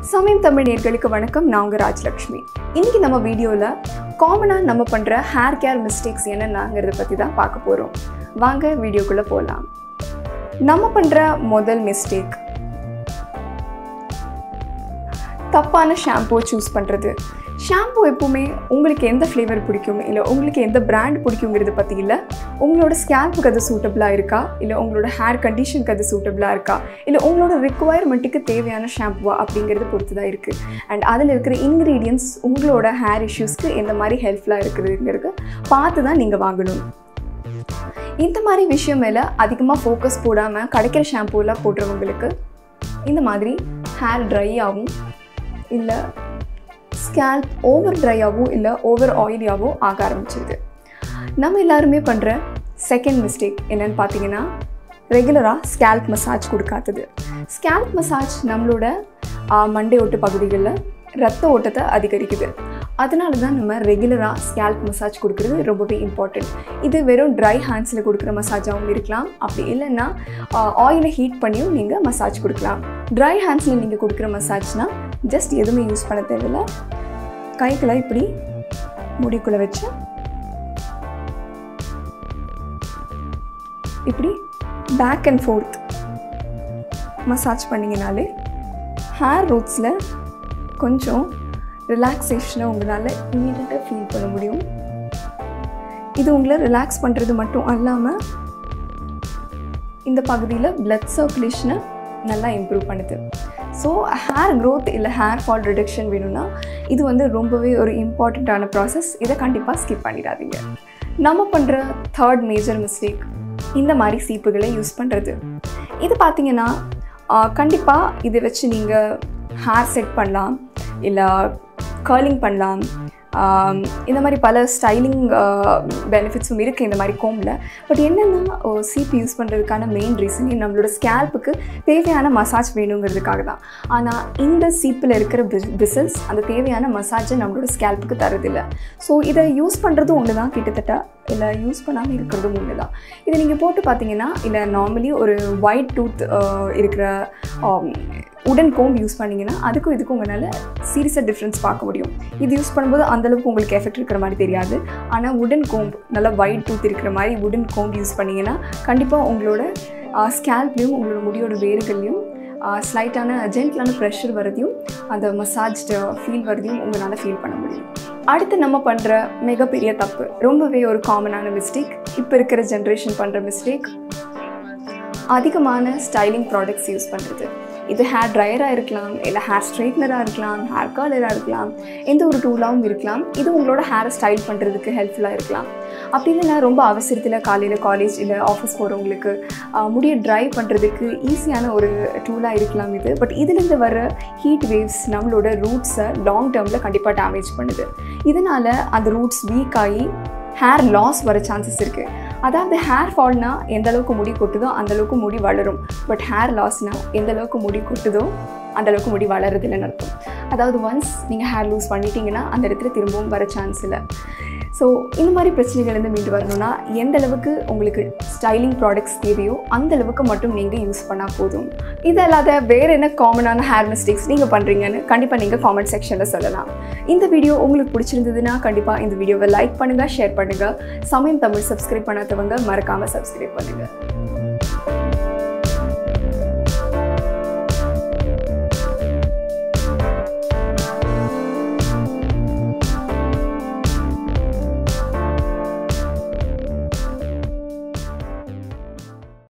சமயம் தமிழ் நேர்களுக்கு வணக்கம் நான் உங்கள் ராஜலக்ஷ்மி இன்னைக்கு நம்ம வீடியோவில் காமனாக நம்ம பண்ணுற ஹேர் கேர் மிஸ்டேக்ஸ் என்னென்னாங்கிறத பற்றி தான் பார்க்க போகிறோம் வாங்க வீடியோக்குள்ளே போகலாம் நம்ம பண்ணுற முதல் மிஸ்டேக் தப்பான ஷாம்பூ சூஸ் பண்ணுறது ஷாம்பூ எப்போவுமே உங்களுக்கு எந்த ஃப்ளேவர் பிடிக்கும் இல்லை உங்களுக்கு எந்த பிராண்ட் பிடிக்குங்கிறத பற்றி இல்லை உங்களோட ஸ்கேல்ப்புக்கு அது சூட்டபிளாக இருக்கா இல்லை உங்களோட ஹேர் கண்டிஷனுக்கு அது சூட்டபிளாக இருக்கா இல்லை உங்களோட ரிக்குவயர்மெண்ட்டுக்கு தேவையான ஷாம்புவா அப்படிங்கிறத பொறுத்து தான் இருக்குது அண்ட் அதில் இருக்கிற இன்க்ரீடியன்ஸ் உங்களோட ஹேர் இஷ்யூஸ்க்கு எந்த மாதிரி ஹெல்ப்ஃபுல்லாக இருக்குதுங்கிறது பார்த்து தான் நீங்கள் வாங்கணும் இந்த மாதிரி விஷயம் மேலே அதிகமாக ஃபோக்கஸ் போடாமல் கிடைக்கிற ஷாம்பூலாம் போடுறவங்களுக்கு இந்த மாதிரி ஹேர் ட்ரை ஆகும் இல்லை ஸ்கேல்ப் ஓவர் ட்ரையாகவும் இல்லை ஓவர் ஆயிலியாகவும் ஆக ஆரம்பிச்சிருது நம்ம எல்லாருமே பண்ணுற செகண்ட் மிஸ்டேக் என்னன்னு பார்த்தீங்கன்னா ரெகுலராக ஸ்கேல்ப் மசாஜ் கொடுக்காதது ஸ்கேல்ப் மசாஜ் நம்மளோட ஆஹ், மண்டை ஓட்டு பகுதிகளில் ரத்த ஓட்டத்தை அதிகரிக்குது அதனால தான் நம்ம ரெகுலராக ஸ்கேல்ப் மசாஜ் கொடுக்குறது ரொம்பவே இம்பார்ட்டண்ட் இது வெறும் ட்ரை ஹேண்ட்ஸில் கொடுக்குற மசாஜாகவும் இருக்கலாம் அப்படி இல்லைன்னா ஆயிலை ஹீட் பண்ணியும் நீங்கள் மசாஜ் கொடுக்கலாம் ட்ரை ஹேண்ட்ஸில் நீங்கள் கொடுக்குற மசாஜ்னால் ஜஸ்ட் எதுவுமே யூஸ் பண்ண தேவையில்ல கைகளை இப்படி முடிக்குள்ளே வச்சு இப்படி பேக் அண்ட் ஃபோர்த் மசாஜ் பண்ணிங்கனாலே ஹேர் ரூட்ஸில் கொஞ்சம் ரிலாக்ஸேஷனை உங்களால் இமீடியட்டாக ஃபீல் பண்ண முடியும் இது உங்களை ரிலாக்ஸ் பண்ணுறது மட்டும் அல்லாமல் இந்த பகுதியில் பிளட் சர்க்குலேஷனை நல்லா இம்ப்ரூவ் பண்ணுது ஸோ ஹேர் க்ரோத் இல்லை ஹேர் ஃபால் ரிடக்ஷன் வேணும்னா இது வந்து ரொம்பவே ஒரு இம்பார்ட்டண்ட்டான ப்ராசஸ் இதை கண்டிப்பாக ஸ்கிப் பண்ணிடாதீங்க நம்ம பண்ணுற தேர்ட் மேஜர் மிஸ்டேக் இந்த மாதிரி சீப்புகளை யூஸ் பண்ணுறது இது பார்த்தீங்கன்னா கண்டிப்பாக இதை வச்சு நீங்கள் ஹேர் செட் பண்ணலாம் இல்லை கர்லிங் பண்ணலாம் ஆம், இந்த மாதிரி பல ஸ்டைலிங் பெனிஃபிட்ஸும் இருக்குது இந்த மாதிரி கோமில் பட் என்னென்னா சீப்பு யூஸ் பண்ணுறதுக்கான மெயின் ரீசன் நம்மளோட ஸ்கேல்ப்புக்கு தேவையான மசாஜ் வேணுங்கிறதுக்காக தான் ஆனால் இந்த சீப்பில் இருக்கிற பிசில்ஸ் அந்த தேவையான மசாஜை நம்மளோட ஸ்கேல்ப்புக்கு தரதில்லை ஸோ இதை யூஸ் பண்ணுறதும் ஒன்று தான் கிட்டத்தட்ட இல்லை யூஸ் பண்ணாமல் இருக்கிறதும் ஒன்று தான் இதை நீங்கள் போட்டு பார்த்தீங்கன்னா இல்லை நார்மலி ஒரு ஒயிட் டூத் இருக்கிற உடன் கோம் யூஸ் பண்ணிங்கன்னா அதுக்கும் இதுக்கும் உங்களால் சீரியஸாக டிஃப்ரென்ஸ் பார்க்க முடியும் இது யூஸ் பண்ணும்போது அந்தளவுக்கு உங்களுக்கு எஃபெக்ட் இருக்கிற மாதிரி தெரியாது ஆனால் உடன் கோம்ப் நல்லா ஒயிட் டூத் இருக்கிற மாதிரி உடன் கோம்ப் யூஸ் பண்ணிங்கன்னா கண்டிப்பாக உங்களோட ஸ்கேல்ப்லேயும் உங்களோட முடியோட வேர்கள்லையும் ஸ்லைட்டான ஜென்டிலான ப்ரெஷர் வரதையும் அந்த மசாஜ்டு ஃபீல் வரதையும் உங்களால் ஃபீல் பண்ண முடியும் அடுத்து நம்ம பண்ணுற மிகப்பெரிய தப்பு ரொம்பவே ஒரு காமனான மிஸ்டேக் இப்போ இருக்கிற ஜென்ரேஷன் பண்ணுற மிஸ்டேக் அதிகமான ஸ்டைலிங் ப்ராடக்ட்ஸ் யூஸ் பண்ணுறது இது ஹேர் ட்ரையராக இருக்கலாம் இல்லை ஹேர் ஸ்ட்ரைட்னராக இருக்கலாம் ஹேர் கலராக இருக்கலாம் எந்த ஒரு டூலாகவும் இருக்கலாம் இது உங்களோட ஹேரை ஸ்டைல் பண்ணுறதுக்கு ஹெல்ப்ஃபுல்லாக இருக்கலாம் அப்படி இல்லைன்னா ரொம்ப அவசரத்தில் காலையில் காலேஜ் இல்லை ஆஃபீஸ் போகிறவங்களுக்கு முடியை ட்ரை பண்ணுறதுக்கு ஈஸியான ஒரு டூலாக இருக்கலாம் இது பட் இதுலேருந்து வர ஹீட் வேவ்ஸ் நம்மளோட ரூட்ஸை லாங் டேர்மில் கண்டிப்பாக டேமேஜ் பண்ணுது இதனால் அந்த ரூட்ஸ் வீக் ஆகி ஹேர் லாஸ் வர சான்சஸ் இருக்குது அதாவது ஹேர் ஃபால்னா எந்த அளவுக்கு முடி கொட்டுதோ அந்த அளவுக்கு முடி வளரும் பட் ஹேர் லாஸ்னா எந்த அளவுக்கு முடி கொட்டுதோ அந்த அளவுக்கு முடி வளருதில்லைன்னு அர்த்தம் அதாவது ஒன்ஸ் நீங்கள் ஹேர் லூஸ் பண்ணிட்டீங்கன்னா அந்த இடத்துல திரும்பவும் வர சான்ஸ் இல்லை ஸோ இந்த மாதிரி பிரச்சனைகள்லேருந்து மீண்டு வரணும்னா எந்த அளவுக்கு உங்களுக்கு ஸ்டைலிங் ப்ராடக்ட்ஸ் தேவையோ அந்த அளவுக்கு மட்டும் நீங்கள் யூஸ் பண்ணால் போதும் இது அல்லாத வேறு என்ன காமனான ஹேர் மிஸ்டேக்ஸ் நீங்கள் பண்ணுறீங்கன்னு கண்டிப்பாக நீங்கள் காமெண்ட் செக்ஷனில் சொல்லலாம் இந்த வீடியோ உங்களுக்கு பிடிச்சிருந்ததுன்னா கண்டிப்பாக இந்த வீடியோவை லைக் பண்ணுங்கள் ஷேர் பண்ணுங்கள் சமயம் தமிழ் சப்ஸ்கிரைப் பண்ணாதவங்க மறக்காமல் சப்ஸ்கிரைப் பண்ணுங்கள்